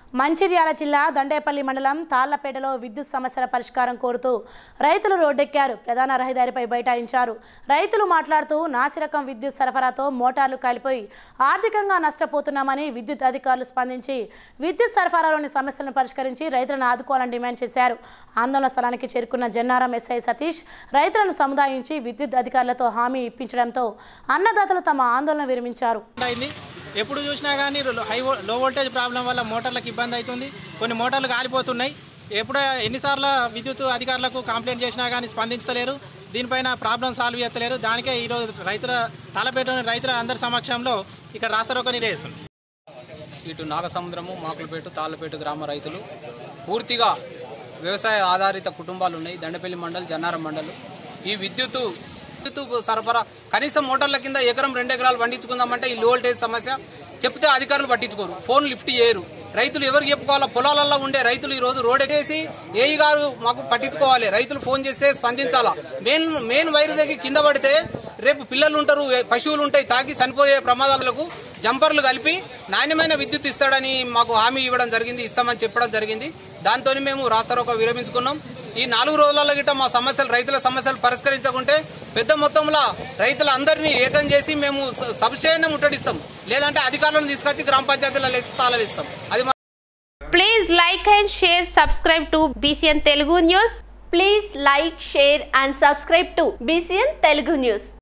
మంచిర్యాల జిల్లా దండేపల్లి మండలం తాళ్లపేటలో విద్యుత్ సమస్యల పరిష్కారం కోరుతూ రైతులు రోడ్డెక్కారు ప్రధాన రహదారిపై బైఠాయించారు రైతులు మాట్లాడుతూ నాసిరకం విద్యుత్ సరఫరాతో మోటార్లు కాలిపోయి ఆర్థికంగా నష్టపోతున్నామని విద్యుత్ అధికారులు స్పందించి విద్యుత్ సరఫరాలోని సమస్యలను పరిష్కరించి రైతులను ఆదుకోవాలని డిమాండ్ చేశారు ఆందోళన స్థలానికి చేరుకున్న జన్నారం ఎస్ఐ సతీష్ రైతులను సముదాయించి విద్యుత్ అధికారులతో హామీ ఇప్పించడంతో అన్నదాతలు తమ ఆందోళన విరమించారు అయింది ఎప్పుడు చూసినా కానీ హై వో- లో వోల్టేజ్ ప్రాబ్లం వల్ల మోటార్లకు ఇబ్బంది అవుతుంది కొన్ని మోటార్లు కాలిపోతున్నాయి ఎప్పుడు ఎన్నిసార్లు విద్యుత్ అధికారులకు కంప్లైంట్ చేసినా కానీ స్పందించలేరు దీనిపైన ప్రాబ్లం సాల్వ్ చేస్తలేరు దానికే ఈరోజు రైతుల తలపెట్టిన రైతుల అందరి సమక్షంలో ఇక్కడ రాస్తారోకో నిదేస్తుంది ఇటు నాగసముద్రము మాకులపేట తాళ్ళపేట గ్రామ రైతులు పూర్తిగా వ్యవసాయ ఆధారిత కుటుంబాలు ఉన్నాయి దండపల్లి మండల్ జన్నారం మండల్ ఈ విద్యుత్ విద్యుత్ సరఫరా కనీసం మోటార్ల కింద ఎకరం రెండు ఎకరాలు పండించుకుందామంటే ఈ లో వోల్టేజ్ సమస్య చెప్తే అధికారులు పట్టించుకోరు ఫోన్ లిఫ్ట్ చేయరు రైతులు ఎవరికి చెప్పుకోవాలా పొలాలలో ఉండే రైతులు ఈ రోజు రోడ్ ఎక్కేసి ఏఈ గారు మాకు పట్టించుకోవాలి రైతులు ఫోన్ చేస్తే స్పందించాలా మెయిన్ మెయిన్ వైర్ దగ్గర కింద పడితే రేపు పిల్లలు ఉంటారు ఏ- పశువులు ఉంటాయి తాకి చనిపోయే ప్రమాదాలకు జంపర్లు కలిపి నాణ్యమైన విద్యుత్ ఇస్తాడని మాకు హామీ ఇవ్వడం జరిగింది ఇస్తామని చెప్పడం జరిగింది దాంతో మేము రాస్తారోక విరమించుకున్నాం ఈ నాలుగు రోజులలో గిట్ట మా సమస్యలు రైతుల సమస్యలు పరిష్కరించకుంటే పెద్ద మొత్తంలో రైతులందరినీ ఏకం చేసి మేము స- సబ్స్టేషన్ ముట్టడిస్తాం లేదంటే అధికారులను తీసుకొచ్చి గ్రామ పంచాయతీలలో తాళాలు ఇస్తాం అది మా- Please like and share, subscribe to BCN Telugu News. Please like, share and subscribe to BCN Telugu News.